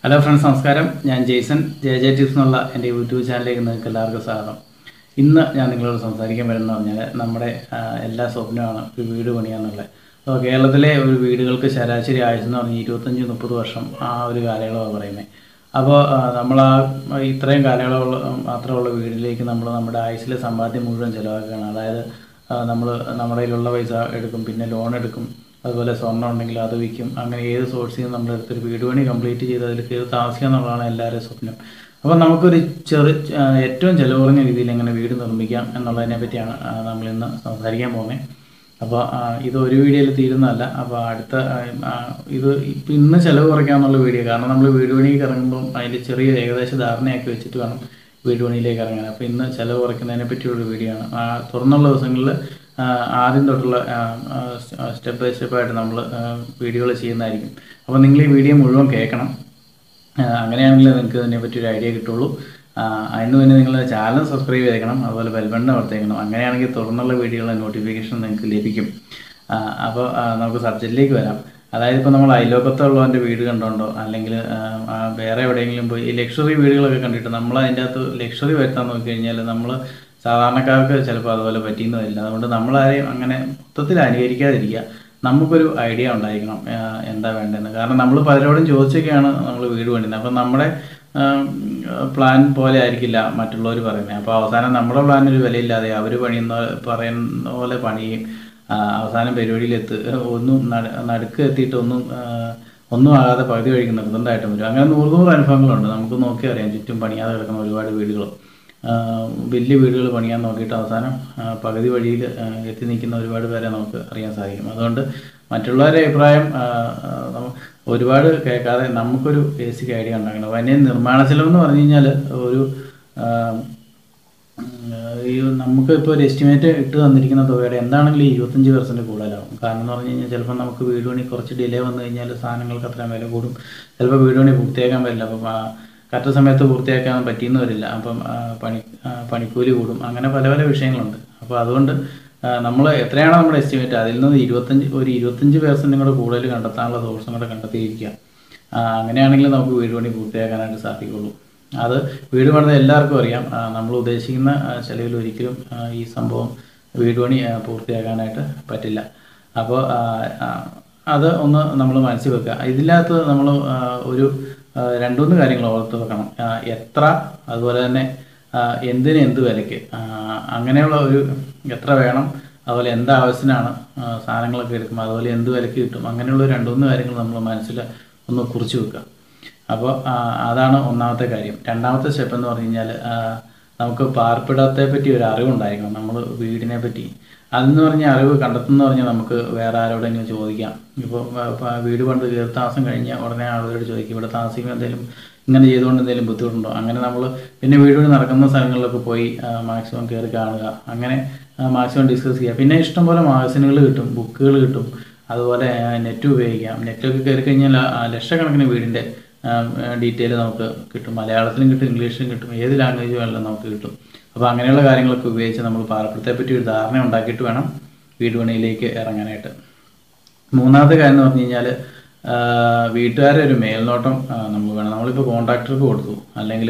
hello friends നമസ്കാരം ഞാൻ Jason J J tips എന്നുള്ള എൻ്റെ യൂട്യൂബ് ചാനലിലേക്ക് നിങ്ങൾക്ക് എല്ലാവർക്കും സ്വാഗതം ഇന്ന് ഞാൻ നിങ്ങളോട് സംസാരിക്കാൻ വരുന്നത് പറഞ്ഞാൽ നമ്മുടെ ആ, എല്ലാ സ്വപ്നമാണ് ഒരു വീട് പണിയാന്നുള്ളത് അപ്പോൾ കേരളത്തിലെ ഒരു വീടുകൾക്ക് ശരാശരി ആയുസ് എന്ന് പറഞ്ഞാൽ ഇരുപത്തഞ്ച് മുപ്പത് വർഷം ആ ഒരു കാലയളവാണ് പറയുന്നത് അപ്പോൾ നമ്മൾ ആ ഇത്രയും കാലയളവുള്ള മാത്രമുള്ള വീട്ടിലേക്ക് നമ്മൾ നമ്മുടെ ആയുസിലെ സമ്പാദ്യം മുഴുവൻ ചിലവാക്കുകയാണ് അതായത് നമ്മൾ നമ്മുടെ കയ്യിലുള്ള പൈസ എടുക്കും പിന്നെ ലോൺ എടുക്കും അതുപോലെ സ്വർണ്ണം ഉണ്ടെങ്കിൽ അത് വിൽക്കും അങ്ങനെ ഏത് സോഴ്സിൽ നിന്ന് നമ്മൾ എടുത്തൊരു വീട് പണി കംപ്ലീറ്റ് ചെയ്ത് അതിൽ കയറി താമസിക്കുക എന്നുള്ളതാണ് എല്ലാവരുടെയും സ്വപ്നം അപ്പോൾ നമുക്കൊരു ചെറു ആ, ഏറ്റവും ചിലവ് കുറഞ്ഞ രീതിയിൽ എങ്ങനെ വീട് നിർമ്മിക്കാം എന്നുള്ളതിനെ പറ്റിയാണ് ആ, നമ്മളിന്ന് സംസാരിക്കാൻ പോകുന്നത് അപ്പോൾ ആ, ഇത് ഒരു വീഡിയോയിൽ തീരുന്നതല്ല അപ്പോൾ അടുത്ത ആ, ആ, ഇത് ഇപ്പം ഇന്ന് ചിലവ് കുറയ്ക്കാമെന്നുള്ള വീഡിയോ കാരണം നമ്മൾ വീട് പണിക്ക് ഇറങ്ങുമ്പം അതിൻ്റെ ചെറിയ ഏകദേശ ധാരണയാക്കി വെച്ചിട്ട് വേണം വീട് പണിയിലേക്ക് ഇറങ്ങാൻ അപ്പോൾ ഇന്ന് ചിലവ് കുറയ്ക്കുന്നതിനെ പറ്റിയുള്ള വീഡിയോ ആണ് ആ, തുറന്നുള്ള ദിവസങ്ങളിൽ ആദ്യം തൊട്ടുള്ള സ്റ്റെപ്പ് ബൈ സ്റ്റെപ്പായിട്ട് നമ്മൾ വീഡിയോകൾ ചെയ്യുന്നതായിരിക്കും അപ്പോൾ നിങ്ങൾ ഈ വീഡിയോ മുഴുവൻ കേൾക്കണം ആ, അങ്ങനെയാണെങ്കിൽ നിങ്ങൾക്ക് ഇതിനെപ്പറ്റി ഒരു ഐഡിയ കിട്ടുള്ളൂ ആ, അതിന് മുന്നേ നിങ്ങൾ ചാനൽ സബ്സ്ക്രൈബ് ചെയ്തേക്കണം അതുപോലെ ബെൽബണ്ണ വർത്തേക്കണം അങ്ങനെയാണെങ്കിൽ തുറന്നുള്ള വീഡിയോകളുടെ നോട്ടിഫിക്കേഷൻ നിങ്ങൾക്ക് ലഭിക്കും ആ, അപ്പോൾ ആ, നമുക്ക് സബ്ജക്റ്റിലേക്ക് വരാം അതായത് ഇപ്പോൾ നമ്മൾ അയലോക്കത്തുള്ളവൻ്റെ വീട് കണ്ടോണ്ടോ അല്ലെങ്കിൽ ആ, ആ, വേറെ എവിടെയെങ്കിലും പോയി ഈ ലക്ഷറി വീടുകളൊക്കെ കണ്ടിട്ട് നമ്മൾ അതിൻ്റെ അകത്ത് ലക്ഷറി വരുത്താൻ നോക്കിക്കഴിഞ്ഞാൽ നമ്മൾ സാധാരണക്കാർക്ക് ചിലപ്പോൾ അതുപോലെ പറ്റിയെന്ന് വരില്ല അതുകൊണ്ട് നമ്മളാരെയും അങ്ങനെ മൊത്തത്തിൽ അനുകരിക്കാതിരിക്കുക നമുക്കൊരു ഐഡിയ ഉണ്ടായിരിക്കണം ആ, എന്താ വേണ്ടതെന്ന് കാരണം നമ്മൾ പലരോടും ചോദിച്ചൊക്കെയാണ് നമ്മൾ വീട് പണിയുന്നത് അപ്പം നമ്മുടെ പ്ലാൻ പോലെ ആയിരിക്കില്ല മറ്റുള്ളവർ പറയുന്നത് അപ്പോൾ അവസാനം നമ്മുടെ പ്ലാൻ ഒരു വിലയില്ലാതെ അവർ പണിയുന്ന പറയുന്ന പോലെ പണിയും ആ, അവസാനം പരിപാടിയിലെത്ത് ഒന്നും നട- നടുക്ക് എത്തിയിട്ട് ഒന്നും ആ, ഒന്നും ആകാതെ പകുതി കഴിക്കുന്ന നിർബന്ധമായിട്ടും വരും അങ്ങനെ നൂറ് നൂറ് അനുഭവങ്ങളുണ്ട് നമുക്ക് നോക്കി അറിയാം ചുറ്റും പണിയാതെ കിടക്കുന്ന ഒരുപാട് വീടുകൾ വലിയ വീടുകൾ പണിയാൻ നോക്കിയിട്ട് അവസാനം ആ, പകുതി വഴിയിൽ ആ, എത്തി നിൽക്കുന്ന ഒരുപാട് പേരെ നമുക്ക് അറിയാൻ സാധിക്കും അതുകൊണ്ട് മറ്റുള്ളവരുടെ അഭിപ്രായം ആ, ആ, നമ്മ- ഒരുപാട് കേൾക്കാതെ നമുക്കൊരു ബേസിക് ഐഡിയ ഉണ്ടാക്കണം അപ്പോൾ അതിന് നിർമ്മാണ ചെലവെന്ന് പറഞ്ഞു കഴിഞ്ഞാൽ ഒരു ആ, ഈ നമുക്ക് ഇപ്പോൾ ഒരു എസ്റ്റിമേറ്റ് ഇട്ട് തന്നിരിക്കുന്ന തുകയുടെ എന്താണെങ്കിലും ഇരുപത്തഞ്ച് പെർസെൻറ്റ് കൂടുതലാവും കാരണം എന്ന് പറഞ്ഞു കഴിഞ്ഞാൽ ചിലപ്പോൾ നമുക്ക് വീട് പണി കുറച്ച് ഡിലേ വന്നു കഴിഞ്ഞാൽ സാധനങ്ങൾക്ക് അത്രയും വില കൂടും ചിലപ്പോൾ വീട് പണി പൂർത്തിയാക്കാൻ പറ്റില്ല അപ്പം ആ, കറക്റ്റ് സമയത്ത് പൂർത്തിയാക്കാൻ പറ്റിയെന്ന് വരില്ല അപ്പം ആ, പണി ആ, പണിക്കൂലി കൂടും അങ്ങനെ പല പല വിഷയങ്ങളുണ്ട് അപ്പോൾ അതുകൊണ്ട് നമ്മൾ എത്രയാണോ നമ്മുടെ എസ്റ്റിമേറ്റ് അതിൽ നിന്ന് ഇരുപത്തഞ്ച് ഒരു ഇരുപത്തഞ്ച് പെർസെൻറ്റും കൂടെ കൂടുതൽ കണ്ടെത്താനുള്ള സോഴ്സും കൂടെ കണ്ടെത്തിയിരിക്കുക ആ, അങ്ങനെയാണെങ്കിൽ നമുക്ക് വീട് പണി പൂർത്തിയാക്കാനായിട്ട് സാധിക്കുള്ളൂ അത് വീട് പണിത് എല്ലാവർക്കും അറിയാം ആ, നമ്മൾ ഉദ്ദേശിക്കുന്ന ആ, ചെലവിൽ ഒരിക്കലും ആ, ഈ സംഭവം വീട് പണി ആ, പൂർത്തിയാക്കാനായിട്ട് പറ്റില്ല അപ്പോൾ ആ, ആ, അത് ഒന്ന് നമ്മൾ മനസ്സിൽ വെക്കുക ഇതിനകത്ത് നമ്മൾ ഒരു ആ, രണ്ടുമൂന്ന് കാര്യങ്ങൾ ഓർത്ത് വെക്കണം ആ, എത്ര അതുപോലെ തന്നെ ആ, എന്തിന് എന്ത് വിലയ്ക്ക് ആ, അങ്ങനെയുള്ള ഒരു എത്ര വേണം അതുപോലെ എന്ത് ആവശ്യത്തിനാണ് ആ, സാധനങ്ങളൊക്കെ എടുക്കും അതുപോലെ എന്ത് വിലയ്ക്ക് കിട്ടും അങ്ങനെയുള്ള രണ്ട് മൂന്ന് കാര്യങ്ങൾ നമ്മൾ മനസ്സിൽ ഒന്ന് കുറിച്ച് വെക്കുക അപ്പോൾ ആ, അതാണ് ഒന്നാമത്തെ കാര്യം രണ്ടാമത്തെ സ്റ്റെപ്പ് എന്ന് പറഞ്ഞു കഴിഞ്ഞാൽ ആ, നമുക്ക് പാർപ്പിടത്തെ പറ്റി ഒരു അറിവുണ്ടായിരിക്കണം നമ്മൾ വീടിനെ പറ്റി അതെന്ന് പറഞ്ഞ അറിവ് കണ്ടെത്തുന്ന പറഞ്ഞാൽ നമുക്ക് വേറെ ആരോടെങ്കിലും ചോദിക്കാം ഇപ്പോൾ വീട് പണ്ട് കയറി താമസം കഴിഞ്ഞാൽ ഉടനെ ആളുകളോട് ചോദിക്കും ഇവിടെ താമസിക്കുമ്പോൾ എന്തെങ്കിലും ഇങ്ങനെ ചെയ്തുകൊണ്ട് എന്തെങ്കിലും ബുദ്ധിമുട്ടുണ്ടോ അങ്ങനെ നമ്മൾ പിന്നെ വീട് വഴി നടക്കുന്ന സ്ഥലങ്ങളിലൊക്കെ പോയി മാക്സിമം കയറി കാണുക അങ്ങനെ മാക്സിമം ഡിസ്കസ് ചെയ്യുക പിന്നെ ഇഷ്ടംപോലെ മാഗസിനുകൾ കിട്ടും ബുക്കുകൾ കിട്ടും അതുപോലെ നെറ്റ് ഉപയോഗിക്കാം നെറ്റൊക്കെ കയറി കഴിഞ്ഞാൽ ആ, ലക്ഷക്കണക്കിന് വീടിൻ്റെ ഡീറ്റെയിൽ നമുക്ക് കിട്ടും മലയാളത്തിലും കിട്ടും ഇംഗ്ലീഷിലും കിട്ടും ഏത് ലാംഗ്വേജ് വേണമെങ്കിലും നമുക്ക് കിട്ടും അപ്പോൾ അങ്ങനെയുള്ള കാര്യങ്ങളൊക്കെ ഉപയോഗിച്ച് നമ്മൾ പാർപ്പിടത്തെ പറ്റി ഒരു ധാരണ ഉണ്ടാക്കിയിട്ട് വേണം വീട് പണിയിലേക്ക് ഇറങ്ങാനായിട്ട് മൂന്നാമത്തെ കാര്യം എന്ന് പറഞ്ഞു കഴിഞ്ഞാൽ വീട്ടുകാരെ ഒരു മേൽനോട്ടം ആ, നമുക്ക് വേണം നമ്മളിപ്പോൾ കോൺട്രാക്ടർക്ക് കൊടുത്തു അല്ലെങ്കിൽ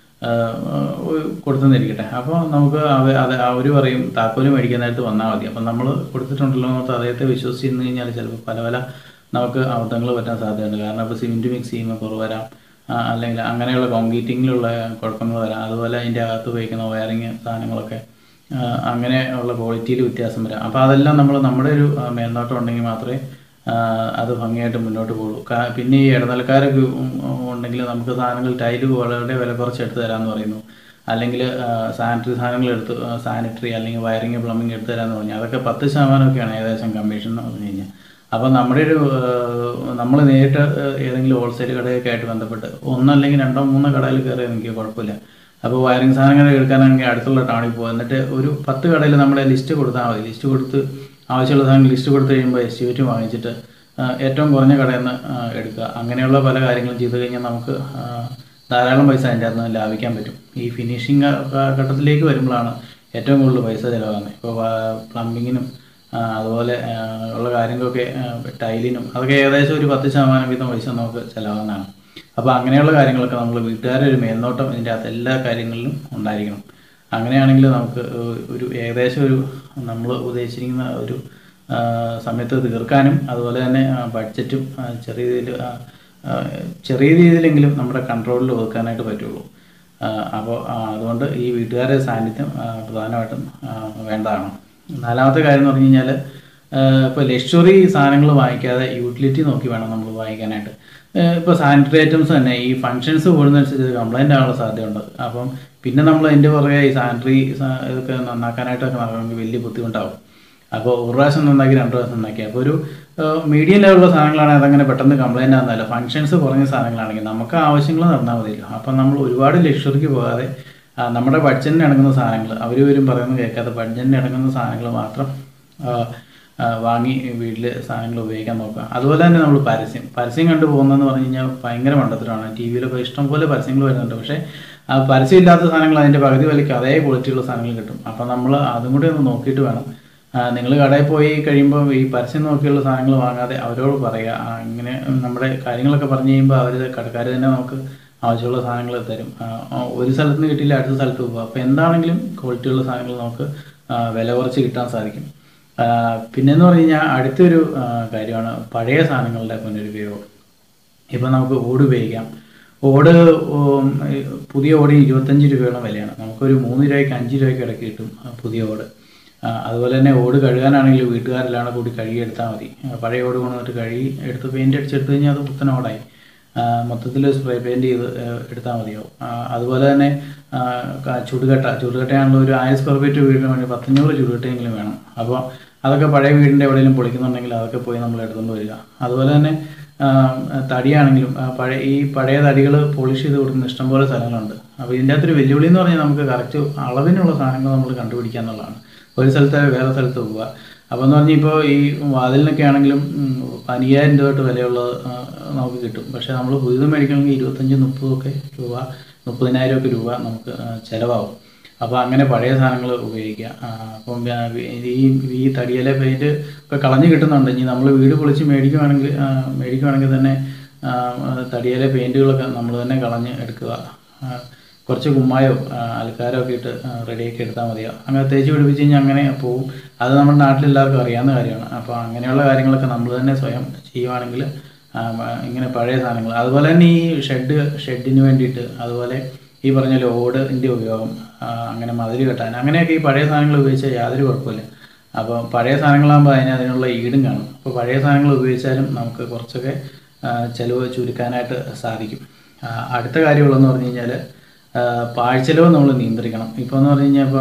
കൊടുത്തെന്നിരിക്കട്ടെ അപ്പോൾ നമുക്ക് അവ അത് അവർ പറയും താക്കോല് മേടിക്കാനായിട്ട് വന്നാൽ മതി അപ്പം നമ്മൾ കൊടുത്തിട്ടുണ്ടല്ലോ എന്ന് ഓർത്ത് അദ്ദേഹത്തെ വിശ്വസിച്ച് നിന്ന് കഴിഞ്ഞാൽ ചിലപ്പോൾ പല പല നമുക്ക് അബദ്ധങ്ങൾ പറ്റാൻ സാധ്യതയുണ്ട് കാരണം ഇപ്പോൾ സിമെൻറ്റ് മിക്സ് ചെയ്യുമ്പോൾ കുറവ് വരാം ആ, അല്ലെങ്കിൽ അങ്ങനെയുള്ള കോൺക്രീറ്റിങ്ങിലുള്ള കുഴപ്പങ്ങൾ വരാം അതുപോലെ അതിൻ്റെ അകത്ത് ഉപയോഗിക്കുന്ന വയറിങ് സാധനങ്ങളൊക്കെ ആ, അങ്ങനെ ഉള്ള ക്വാളിറ്റിയിൽ വ്യത്യാസം വരാം അപ്പോൾ അതെല്ലാം നമ്മൾ നമ്മുടെ ഒരു ആ, മേൽനോട്ടം ഉണ്ടെങ്കിൽ മാത്രമേ ആ, അത് ഭംഗിയായിട്ട് മുന്നോട്ട് പോകുള്ളൂ കാ- പിന്നെ ഈ ഇടനിലക്കാരൊക്കെ ഉം, ഉണ്ടെങ്കിൽ നമുക്ക് സാധനങ്ങൾ ടൈല് വളരെ വില കുറച്ച് എടുത്ത് തരാമെന്ന് പറയുന്നു അല്ലെങ്കിൽ സാനിറ്ററി സാധനങ്ങൾ എടുത്ത് സാനിറ്ററി അല്ലെങ്കിൽ വയറിങ് പ്ലംബിങ് എടുത്ത് തരാമെന്ന് പറഞ്ഞു അതൊക്കെ പത്ത് ശതമാനമൊക്കെയാണ് ഏകദേശം കമ്മീഷൻ എന്ന് പറഞ്ഞു കഴിഞ്ഞാൽ അപ്പോൾ നമ്മുടെ ഒരു നമ്മൾ നേരിട്ട് ആ, ഏതെങ്കിലും ഹോൾസെയിൽ കടയൊക്കെ ആയിട്ട് ബന്ധപ്പെട്ട് ഒന്നല്ലെങ്കിൽ രണ്ടോ മൂന്നോ കടയിൽ കയറി എനിക്ക് കുഴപ്പമില്ല അപ്പോൾ വയറിംഗ് സാധനങ്ങൾ എടുക്കാനാണെങ്കിൽ അടുത്തുള്ള ടൗണിൽ പോകും എന്നിട്ട് ഒരു പത്ത് കടയിൽ നമ്മുടെ ലിസ്റ്റ് കൊടുത്താൽ മതി ലിസ്റ്റ് കൊടുത്ത് ആവശ്യമുള്ള സാധനങ്ങൾ ലിസ്റ്റ് കൊടുത്ത് കഴിയുമ്പോൾ എസ്റ്റിമേറ്റ് വാങ്ങിച്ചിട്ട് ആ, ഏറ്റവും കുറഞ്ഞ കടയിൽ നിന്ന് ആ, എടുക്കുക അങ്ങനെയുള്ള പല കാര്യങ്ങളും ചെയ്ത് കഴിഞ്ഞാൽ നമുക്ക് ആ, ധാരാളം പൈസ അതിൻ്റെ അകത്ത് നിന്ന് ലാഭിക്കാൻ പറ്റും ഈ ഫിനിഷിങ് ഘട്ടത്തിലേക്ക് വരുമ്പോഴാണ് ഏറ്റവും കൂടുതൽ പൈസ ചിലവാകുന്നത് ഇപ്പോൾ പ്ലംബിങ്ങിനും അതുപോലെ ആ, ഉള്ള കാര്യങ്ങളൊക്കെ ആ, ടൈലിനും അതൊക്കെ ഏകദേശം ഒരു പത്ത് ശതമാനം വീതം പൈസ നമുക്ക് ചിലവാകുന്നതാണ് അപ്പോൾ അങ്ങനെയുള്ള കാര്യങ്ങളൊക്കെ നമ്മൾ വീട്ടുകാരുടെ ഒരു മേൽനോട്ടം ഇതിൻ്റെ അകത്ത് എല്ലാ കാര്യങ്ങളിലും ഉണ്ടായിരിക്കണം അങ്ങനെയാണെങ്കിൽ നമുക്ക് ഏഹ്, ഒരു ഏകദേശം ഒരു നമ്മൾ ഉദ്ദേശിച്ചിരിക്കുന്ന ഒരു ആ, സമയത്ത് തീർക്കാനും അതുപോലെ തന്നെ ആ, ബഡ്ജറ്റും ആ, ചെറിയ രീതിയിൽ ആ, ആ, ചെറിയ രീതിയിലെങ്കിലും നമ്മുടെ കൺട്രോളിൽ ഒതുക്കാനായിട്ട് പറ്റുള്ളൂ അപ്പോൾ അതുകൊണ്ട് ഈ വീട്ടുകാരുടെ സാന്നിധ്യം ആ, പ്രധാനമായിട്ടും ആ, വേണ്ടതാണ് നാലാമത്തെ കാര്യം എന്ന് പറഞ്ഞു കഴിഞ്ഞാൽ ഇപ്പോൾ ലക്ഷറി സാധനങ്ങൾ വാങ്ങിക്കാതെ യൂട്ടിലിറ്റി നോക്കി വേണം നമ്മൾ വാങ്ങിക്കാനായിട്ട് ഇപ്പോൾ സാനിറ്ററി ഐറ്റംസ് തന്നെ ഈ ഫങ്ഷൻസ് കൂടുന്നതനുസരിച്ച് കംപ്ലൈൻ്റ് ആവാനുള്ള സാധ്യതയുണ്ട് അപ്പം പിന്നെ നമ്മൾ അതിൻ്റെ പുറകെ ഈ സാനിറ്ററി ഇതൊക്കെ നന്നാക്കാനായിട്ടൊക്കെ നടക്കണമെങ്കിൽ വലിയ ബുദ്ധിമുട്ടാവും അപ്പോൾ ഒരു പ്രാവശ്യം നന്നാക്കി രണ്ട് പ്രാവശ്യം നന്നാക്കി അപ്പോൾ ഒരു മീഡിയം ലെവലുള്ള സാധനങ്ങളാണെങ്കിൽ അതങ്ങനെ പെട്ടെന്ന് കംപ്ലൈൻ്റ് ആകുന്നതല്ല ഫങ്ഷൻസ് കുറഞ്ഞ സാധനങ്ങളാണെങ്കിൽ നമുക്ക് ആവശ്യങ്ങൾ നടന്നാൽ മതിയല്ലോ അപ്പം നമ്മൾ ഒരുപാട് ലക്ഷറിക്ക് പോകാതെ ആ, നമ്മുടെ ബഡ്ജറ്റിന് ഇണങ്ങുന്ന സാധനങ്ങൾ അവർ വരും പറയുന്നത് കേൾക്കാതെ ബഡ്ജറ്റിന് ഇണങ്ങുന്ന സാധനങ്ങൾ മാത്രം ആ, ആ, വാങ്ങി വീട്ടിൽ സാധനങ്ങൾ ഉപയോഗിക്കാൻ നോക്കുക അതുപോലെ തന്നെ നമ്മൾ പരസ്യം പരസ്യം കണ്ടു പോകുന്നതെന്ന് പറഞ്ഞു കഴിഞ്ഞാൽ ഭയങ്കര മണ്ടത്തരമാണ് ടി വിയിലൊക്കെ ഇഷ്ടം പോലെ പരസ്യങ്ങൾ വരുന്നുണ്ട് പക്ഷേ ആ പരസ്യം ഇല്ലാത്ത സാധനങ്ങൾ അതിൻ്റെ പകുതി വിലയ്ക്ക് അതേ ക്വാളിറ്റിയുള്ള സാധനങ്ങൾ കിട്ടും അപ്പം നമ്മൾ അതും കൂടി ഒന്ന് നോക്കിയിട്ട് വേണം നിങ്ങൾ കടയിൽ പോയി കഴിയുമ്പോൾ ഈ പരസ്യം നോക്കിയുള്ള സാധനങ്ങൾ വാങ്ങാതെ അവരോട് പറയുക ആ, ഇങ്ങനെ നമ്മുടെ കാര്യങ്ങളൊക്കെ പറഞ്ഞു കഴിയുമ്പോൾ അവർ കടക്കാർ തന്നെ നമുക്ക് ആവശ്യമുള്ള സാധനങ്ങൾ തരും ആ, ആ, ഒരു സ്ഥലത്ത് നിന്ന് കിട്ടിയില്ല അടുത്ത സ്ഥലത്ത് പോകുക അപ്പോൾ എന്താണെങ്കിലും ക്വാളിറ്റിയുള്ള സാധനങ്ങൾ നമുക്ക് ആ, വില കുറച്ച് കിട്ടാൻ സാധിക്കും ആ, പിന്നെന്ന് പറഞ്ഞു കഴിഞ്ഞാൽ അടുത്തൊരു ആ, കാര്യമാണ് പഴയ സാധനങ്ങളുടെ പുനരുപയോഗം ഇപ്പം നമുക്ക് ഓട് ഉപയോഗിക്കാം ഓട് ഉം, ഈ പുതിയ ഓടിന് ഇരുപത്തഞ്ച് രൂപയോളം വിലയാണ് നമുക്കൊരു മൂന്ന് രൂപയ്ക്ക് അഞ്ച് രൂപയ്ക്ക് ഇടയ്ക്ക് കിട്ടും ആ, പുതിയ ഓട് ആ, അതുപോലെ തന്നെ ഓട് കഴുകാനാണെങ്കിൽ വീട്ടുകാരെല്ലാം കൂടി കഴുകിയെടുത്താൽ മതി ആ, പഴയ ഓട് കൊണ്ടുവന്നിട്ട് കഴുകി എടുത്ത് പെയിൻറ്റ് അടിച്ചെടുത്ത് കഴിഞ്ഞാൽ അത് പുത്തൻ ഓടായി മൊത്തത്തിൽ സ്പ്രേ പെയിൻറ്റ് ചെയ്ത് ആ, എടുത്താൽ മതിയാവും ആ, അതുപോലെ തന്നെ ആ, ക- ചുടുകട്ട ചുടുകട്ടയാണല്ലോ ഒരു ആയിരം സ്ക്വയർ ഫീറ്റ് വീടിന് വേണ്ടി പത്തഞ്ഞൂറ് ചുടുകട്ടയെങ്കിലും വേണം അപ്പോൾ അതൊക്കെ പഴയ വീടിൻ്റെ എവിടെയെങ്കിലും പൊളിക്കുന്നുണ്ടെങ്കിൽ അതൊക്കെ പോയി നമ്മൾ എടുത്തുകൊണ്ട് വരിക അതുപോലെ തന്നെ ആ, തടിയാണെങ്കിലും ആ, പഴയ ഈ പഴയ തടികൾ പോളിഷ് ചെയ്ത് കൊടുക്കുന്ന ഇഷ്ടംപോലെ സ്ഥലങ്ങളുണ്ട് അപ്പോൾ ഇതിൻ്റെ അകത്തൊരു വെല്ലുവിളി എന്ന് പറഞ്ഞാൽ നമുക്ക് കറക്റ്റ് അളവിനുള്ള സാധനങ്ങൾ നമ്മൾ കണ്ടുപിടിക്കുക എന്നുള്ളതാണ് ഒരു സ്ഥലത്ത് വേറെ സ്ഥലത്ത് പോവുക അപ്പോൾ എന്ന് പറഞ്ഞാൽ ഇപ്പോൾ ഈ വാതിലിനൊക്കെ ആണെങ്കിലും ഉം, പതിനയ്യായിരം രൂപ തൊട്ട് വിലയുള്ളത് ആ, നമുക്ക് കിട്ടും പക്ഷേ നമ്മൾ പുതിയത് മേടിക്കണമെങ്കിൽ ഇരുപത്തഞ്ച് മുപ്പതൊക്കെ രൂപ മുപ്പതിനായിരം ഒക്കെ രൂപ നമുക്ക് ആ, ചിലവാകും അപ്പോൾ അങ്ങനെ പഴയ സാധനങ്ങൾ ഉപയോഗിക്കുക ആ, അപ്പം ആ, ഈ ഈ തടിയിലെ പെയിൻറ്റ് ഒക്കെ കളഞ്ഞു കിട്ടുന്നുണ്ട് ഇനി നമ്മൾ വീട് പൊളിച്ച് മേടിക്കുവാണെങ്കിൽ ആ, മേടിക്കുവാണെങ്കിൽ തന്നെ ആ, തടിയിലെ പെയിൻറ്റുകളൊക്കെ നമ്മൾ തന്നെ കളഞ്ഞ് എടുക്കുക ആ, കുറച്ച് കുമ്മായോ ആ, അലക്കാരോ ഒക്കെ ഇട്ട് ആ, റെഡിയാക്കി എടുത്താൽ മതിയോ അങ്ങനെ തേച്ച് പിടിപ്പിച്ച് കഴിഞ്ഞാൽ അങ്ങനെ പോവും അത് നമ്മുടെ നാട്ടിൽ എല്ലാവർക്കും അറിയാവുന്ന കാര്യമാണ് അപ്പോൾ അങ്ങനെയുള്ള കാര്യങ്ങളൊക്കെ നമ്മൾ തന്നെ സ്വയം ചെയ്യുവാണെങ്കിൽ ആ, മ- ഇങ്ങനെ പഴയ സാധനങ്ങൾ അതുപോലെ തന്നെ ഈ ഷെഡ് ഷെഡിന് വേണ്ടിയിട്ട് അതുപോലെ ഈ പറഞ്ഞ ലോഡിൻ്റെ ഉപയോഗം ആ, അങ്ങനെ മതിൽ കെട്ടാൻ അങ്ങനെയൊക്കെ ഈ പഴയ സാധനങ്ങൾ ഉപയോഗിച്ചാൽ യാതൊരു കുഴപ്പമില്ല അപ്പോൾ പഴയ സാധനങ്ങളാകുമ്പോൾ അതിന് അതിനുള്ള ഈടും കാണും അപ്പോൾ പഴയ സാധനങ്ങൾ ഉപയോഗിച്ചാലും നമുക്ക് കുറച്ചൊക്കെ ആ, ചിലവ് ചുരുക്കാനായിട്ട് സാധിക്കും ആ, അടുത്ത കാര്യമുള്ളതെന്ന് പറഞ്ഞു കഴിഞ്ഞാൽ പാഴ്ചെലവ് നമ്മൾ നിയന്ത്രിക്കണം ഇപ്പോൾ എന്ന് പറഞ്ഞു കഴിഞ്ഞാൽ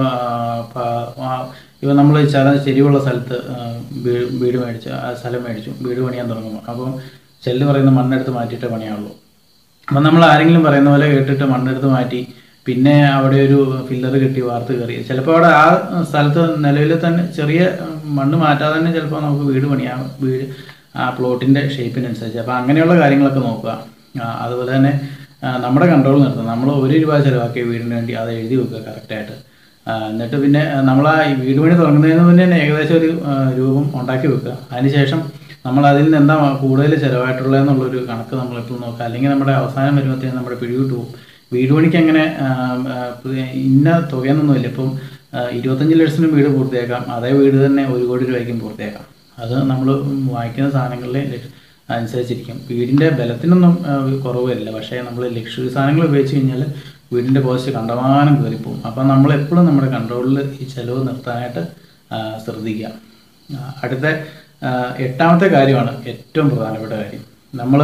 ഇപ്പോൾ ഇപ്പോൾ നമ്മൾ ചില ചെരിവുള്ള സ്ഥലത്ത് ആ, വീ- വീട് മേടിച്ച് ആ സ്ഥലം മേടിച്ചു വീട് പണിയാൻ തുടങ്ങുമ്പോൾ അപ്പോൾ ചെല്ല് പറയുന്ന മണ്ണെടുത്ത് മാറ്റിയിട്ടേ പണിയാവുള്ളൂ അപ്പം നമ്മൾ ആരെങ്കിലും പറയുന്ന പോലെ കേട്ടിട്ട് മണ്ണെടുത്ത് മാറ്റി പിന്നെ അവിടെ ഒരു ഫില്ലർ കെട്ടി വാർത്ത് കയറി ചിലപ്പോൾ അവിടെ ആ സ്ഥലത്ത് നിലവിൽ തന്നെ ചെറിയ ഉം, മണ്ണ് മാറ്റാതെ തന്നെ ചിലപ്പോൾ നമുക്ക് വീട് പണിയാം വീട് ആ പ്ലോട്ടിൻ്റെ ഷേപ്പിനനുസരിച്ച് അപ്പോൾ അങ്ങനെയുള്ള കാര്യങ്ങളൊക്കെ നോക്കുക ആ, അതുപോലെ തന്നെ ആ, നമ്മുടെ കൺട്രോൾ നിർത്തുക നമ്മൾ ഒരു രൂപ ചിലവാക്കിയ വീടിന് വേണ്ടി അത് എഴുതി വെക്കുക കറക്റ്റായിട്ട് എന്നിട്ട് പിന്നെ നമ്മൾ ആ ഈ വീട് പണി തുടങ്ങുന്നതിന് മുന്നേ തന്നെ ഏകദേശം ഒരു ആ, രൂപം ഉണ്ടാക്കി വെക്കുക അതിനുശേഷം നമ്മൾ അതിൽ നിന്ന് എന്താ കൂടുതൽ ചിലവായിട്ടുള്ളതെന്നുള്ളൊരു കണക്ക് നമ്മൾ എപ്പോഴും നോക്കുക അല്ലെങ്കിൽ നമ്മുടെ അവസാനം വരുമ്പോഴത്തേക്കും നമ്മുടെ പിടിവിട്ട് പോകും വീട് പണിക്ക് അങ്ങനെ ആ, ആ, പുതിയ ഇന്ന തുകയെന്നൊന്നുമില്ല ഇപ്പം ആ, ഇരുപത്തഞ്ച് ലക്ഷത്തിന് വീട് പൂർത്തിയാക്കാം അതേ വീട് തന്നെ ഒരു കോടി രൂപയ്ക്കും പൂർത്തിയാക്കാം അത് നമ്മൾ വാങ്ങിക്കുന്ന സാധനങ്ങളിലെ ലക്ഷ- അനുസരിച്ചിരിക്കും വീടിൻ്റെ ബലത്തിനൊന്നും ആ, കുറവ് വരില്ല പക്ഷേ നമ്മൾ ലക്ഷറി സാധനങ്ങൾ ഉപയോഗിച്ച് കഴിഞ്ഞാൽ വീടിൻ്റെ കോസ്റ്റ് കണ്ടമാനം കയറിപ്പോവും അപ്പം നമ്മൾ എപ്പോഴും നമ്മുടെ കൺട്രോളിൽ ഈ ചിലവ് നിർത്താനായിട്ട് ആ, ശ്രദ്ധിക്കുക ആ, അടുത്ത ആ, എട്ടാമത്തെ കാര്യമാണ് ഏറ്റവും പ്രധാനപ്പെട്ട കാര്യം നമ്മൾ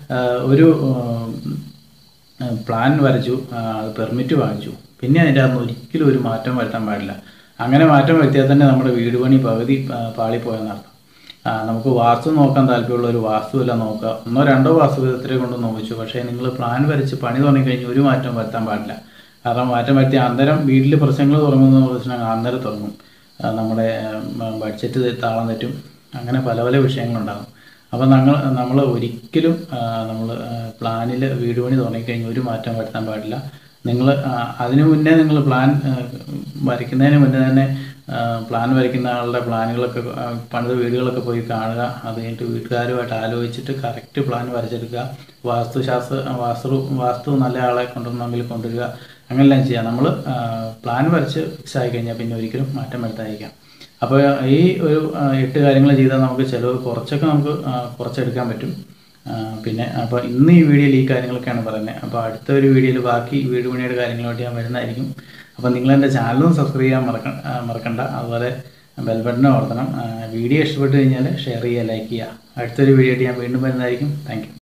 ഒരു ആ, പ്ലാൻ വരച്ചു ആ, അത് പെർമിറ്റ് വാങ്ങിച്ചു പിന്നെ അതിൻ്റെ അകത്ത് ഒരിക്കലും ഒരു മാറ്റം വരുത്താൻ പാടില്ല അങ്ങനെ മാറ്റം വരുത്തിയാൽ തന്നെ നമ്മുടെ വീട് പണി പകുതി ആ, പാളിപ്പോയെന്നർത്ഥം ആ, നമുക്ക് വാസ്തു നോക്കാൻ താല്പര്യമുള്ള ഒരു വാസ്തുവെല്ലാം നോക്കുക ഒന്നോ രണ്ടോ വാസ്തു വിധത്തിലെ കൊണ്ട് നോക്കിച്ചു പക്ഷേ നിങ്ങൾ പ്ലാൻ വരച്ച് പണി തുടങ്ങിക്കഴിഞ്ഞ് ഒരു മാറ്റം വരുത്താൻ പാടില്ല കാരണം മാറ്റം വരുത്തി അന്നേരം വീട്ടിൽ പ്രശ്നങ്ങൾ തുടങ്ങുന്ന പ്രശ്നം അന്നേരം തുടങ്ങും ആ, നമ്മുടെ ബഡ്ജറ്റ് താളം തെറ്റും അങ്ങനെ പല പല വിഷയങ്ങളുണ്ടാകും അപ്പോൾ ഞങ്ങൾ നമ്മൾ ഒരിക്കലും നമ്മൾ പ്ലാനിൽ വീട് പണി തുടങ്ങിക്കഴിഞ്ഞ് ഒരു മാറ്റം വരുത്താൻ പാടില്ല നിങ്ങൾ അതിനു മുന്നേ നിങ്ങൾ പ്ലാൻ ആ, വരയ്ക്കുന്നതിന് മുന്നേ തന്നെ ആ, പ്ലാൻ വരയ്ക്കുന്ന ആളുടെ പ്ലാനുകളൊക്കെ ആ, പണിത വീടുകളൊക്കെ പോയി കാണുക അത് കഴിഞ്ഞിട്ട് വീട്ടുകാരുമായിട്ട് ആലോചിച്ചിട്ട് കറക്റ്റ് പ്ലാൻ വരച്ചെടുക്കുക വാസ്തുശാസ്ത്ര വാസ്തു വാസ്തു നല്ല ആളെ കൊണ്ടുവന്നെങ്കിൽ കൊണ്ടുവരിക അങ്ങനെല്ലാം ചെയ്യാം നമ്മൾ പ്ലാൻ വരച്ച് ഫിക്സ് ആയി കഴിഞ്ഞാൽ പിന്നെ ഒരിക്കലും മാറ്റം വരുത്താതിരിക്കാം അപ്പോൾ ഈ ഒരു ആ, എട്ട് കാര്യങ്ങൾ ചെയ്താൽ നമുക്ക് ചിലവ് കുറച്ചൊക്കെ നമുക്ക് ആ, കുറച്ചെടുക്കാൻ പറ്റും ആ, പിന്നെ അപ്പോൾ ഇന്ന് ഈ വീഡിയോയിൽ ഈ കാര്യങ്ങളൊക്കെയാണ് പറയുന്നത് അപ്പോൾ അടുത്ത ഒരു വീഡിയോയിൽ ബാക്കി വീട് പണിയുടെ കാര്യങ്ങളുമായിട്ട് ഞാൻ വരുന്നതായിരിക്കും അപ്പോൾ നിങ്ങൾ എൻ്റെ ചാനലും സബ്സ്ക്രൈബ് ചെയ്യാൻ മറക്ക ആ, മറക്കണ്ട അതുപോലെ ബെൽ ബട്ടനും ഓർത്തണം ആ, വീഡിയോ ഇഷ്ടപ്പെട്ട് കഴിഞ്ഞാൽ ഷെയർ ചെയ്യുക ലൈക്ക് ചെയ്യുക അടുത്തൊരു വീഡിയോ ആയിട്ട് ഞാൻ വീണ്ടും വരുന്നതായിരിക്കും താങ്ക് യു